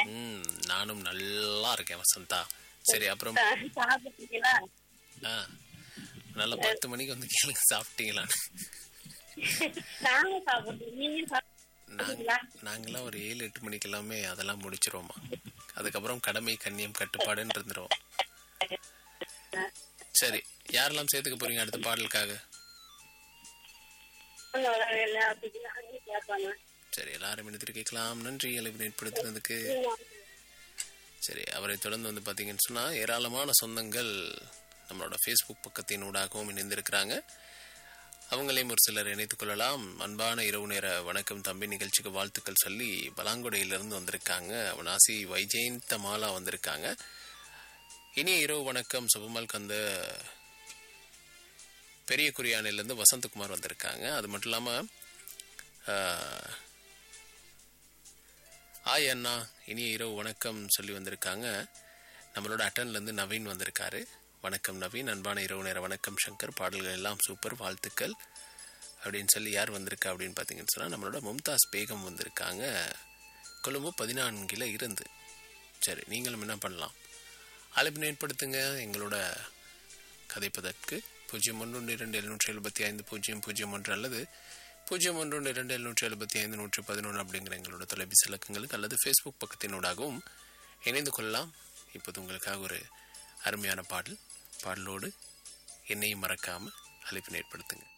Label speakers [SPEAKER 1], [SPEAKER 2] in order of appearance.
[SPEAKER 1] ம் நானும் நல்லா இருக்கேன் வசந்தா சரி அப்புறம்
[SPEAKER 2] சாப்பிட்டீங்களா
[SPEAKER 1] ஆ நல்லா பத்து மணிக்கு வந்து கேளுங்க சாப்பிட்டீங்களான்னு
[SPEAKER 2] நாங்க சாப்பிட்டோம் நீங்க சாப்பிட்டீங்களா
[SPEAKER 1] நாங்களாம் ஒரு ஏழு எட்டு மணிக்கு எல்லாமே அதெல்லாம் முடிச்சிருவோமா அதுக்கப்புறம் கடமை கண்ணியம் கட்டுப்பாடுன்னு இருந்துருவோம் சரி யாரெல்லாம் சேர்த்துக்க போறீங்க அடுத்த பாடலுக்காக
[SPEAKER 2] எல்லாத்துக்கும் கேட்பாங்க
[SPEAKER 1] சரி எல்லாரும் எடுத்துட்டு கேட்கலாம் நன்றி அளவு ஏற்படுத்தினதுக்கு சரி அவரை தொடர்ந்து வந்து பார்த்தீங்கன்னு சொன்னால் ஏராளமான சொந்தங்கள் நம்மளோட ஃபேஸ்புக் பக்கத்தின் ஊடாகவும் இணைந்திருக்கிறாங்க அவங்களையும் ஒரு சிலர் இணைத்துக் கொள்ளலாம் அன்பான இரவு நேர வணக்கம் தம்பி நிகழ்ச்சிக்கு வாழ்த்துக்கள் சொல்லி பலாங்குடையிலிருந்து வந்திருக்காங்க அவனாசி வைஜெயந்த மாலா வந்திருக்காங்க இனிய இரவு வணக்கம் சுபமல் கந்த பெரிய குறியானையிலேருந்து வசந்தகுமார் வந்திருக்காங்க அது மட்டும் இல்லாமல் ஆய் அண்ணா இனிய இரவு வணக்கம் சொல்லி வந்திருக்காங்க நம்மளோட அட்டன்லேருந்து நவீன் வந்திருக்காரு வணக்கம் நவீன் அன்பான இரவு நேர வணக்கம் சங்கர் பாடல்கள் எல்லாம் சூப்பர் வாழ்த்துக்கள் அப்படின்னு சொல்லி யார் வந்திருக்கா அப்படின்னு பார்த்தீங்கன்னு சொன்னால் நம்மளோட மும்தாஸ் பேகம் வந்திருக்காங்க கொழும்பு பதினான்கில் இருந்து சரி நீங்களும் என்ன பண்ணலாம் அழைப்பு ஏற்படுத்துங்க எங்களோட கதைப்பதற்கு பூஜ்ஜியம் ஒன்று இரண்டு எழுநூற்றி எழுபத்தி ஐந்து பூஜ்ஜியம் பூஜ்ஜியம் ஒன்று அல்லது பூஜ்ஜியம் ஒன்று ஒன்று இரண்டு எழுநூற்றி எழுபத்தி ஐந்து நூற்றி பதினொன்று அப்படிங்கிற எங்களோட தொலைபேசி இலக்கங்களுக்கு அல்லது ஃபேஸ்புக் பக்கத்தினூடாகவும் இணைந்து கொள்ளலாம் இப்போது உங்களுக்காக ஒரு அருமையான பாடல் பாடலோடு என்னையும் மறக்காமல் அழைப்பினை ஏற்படுத்துங்க